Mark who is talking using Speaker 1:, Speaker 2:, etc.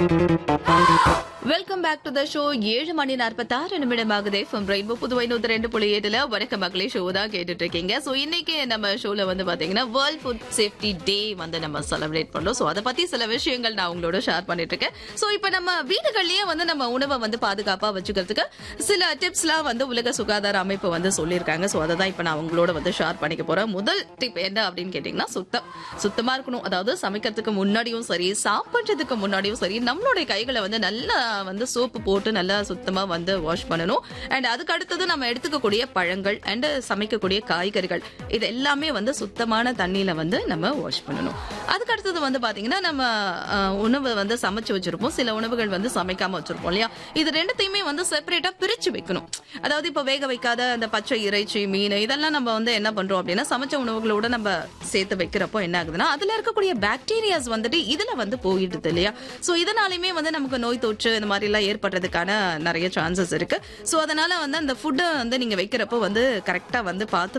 Speaker 1: welcome back to the show ஏழு மணி நாற்பத்தாறு நிமிடம் ஆகுது ஃப்ரம் ரெயின்போ புதுவை நூத்தி ரெண்டு புள்ளி ஏழுல வணக்க மக்களே ஷோ தான் கேட்டுட்டு இருக்கீங்க ஸோ இன்னைக்கு நம்ம ஷோல வந்து பாத்தீங்கன்னா வேர்ல்ட் ஃபுட் சேஃப்டி டே வந்து நம்ம செலிப்ரேட் பண்றோம் ஸோ அதை பத்தி சில விஷயங்கள் நான் உங்களோட ஷேர் பண்ணிட்டு இருக்கேன் ஸோ இப்போ நம்ம வீடுகள்லயே வந்து நம்ம உணவை வந்து பாதுகாப்பா வச்சுக்கிறதுக்கு சில டிப்ஸ்லாம் வந்து உலக சுகாதார அமைப்பு வந்து சொல்லியிருக்காங்க ஸோ அதை தான் இப்போ நான் உங்களோட வந்து ஷேர் பண்ணிக்க போறேன் முதல் டிப் என்ன அப்படின்னு கேட்டீங்கன்னா சுத்தம் சுத்தமா இருக்கணும் அதாவது சமைக்கிறதுக்கு முன்னாடியும் சரி சாப்பிட்றதுக்கு முன்னாடியும் சரி நம்மளுடைய கைகளை வந்து நல்லா வந்து சோப்பு போட்டு நல்லா சுத்தமா வந்து வாஷ் பண்ணணும் அண்ட் அதுக்கு அடுத்தது நம்ம எடுத்துக்கக்கூடிய பழங்கள் அண்ட் சமைக்கக்கூடிய காய்கறிகள் இது எல்லாமே வந்து சுத்தமான தண்ணியில வந்து நம்ம வாஷ் பண்ணணும் அதுக்கு அடுத்தது வந்து பாத்தீங்கன்னா நம்ம அஹ், உணவு வந்து சமைச்சு வச்சிருப்போம் சில உணவுகள் வந்து சமைக்காம வச்சிருப்போம் இல்லையா இது ரெண்டுத்தையுமே வந்து செப்பரேட்டா பிரிச்சு வைக்கணும் அதாவது இப்ப வேக வைக்காத அந்த பச்சை இறைச்சி மீன் இதெல்லாம் நம்ம வந்து என்ன பண்றோம் அப்படின்னா சமைச்ச உணவுகளோட நம்ம சேர்த்து வைக்கிறப்போ என்ன ஆகுதுன்னா அதுல இருக்கக்கூடிய பாக்டீரியாஸ் வந்துட்டு இதுல வந்து போயிடுது இல்லையா சோ இதனாலுமே வந்து நமக்கு நோய் தொற்று இந்த மாதிரி எல்லாம் ஏற்படுறதுக்கான நிறைய சான்சஸ் இருக்கு சோ அதனால வந்து அந்த ஃபுட்டை வந்து நீங்க வைக்கிறப்போ வந்து கரெக்டா வந்து பார்த்து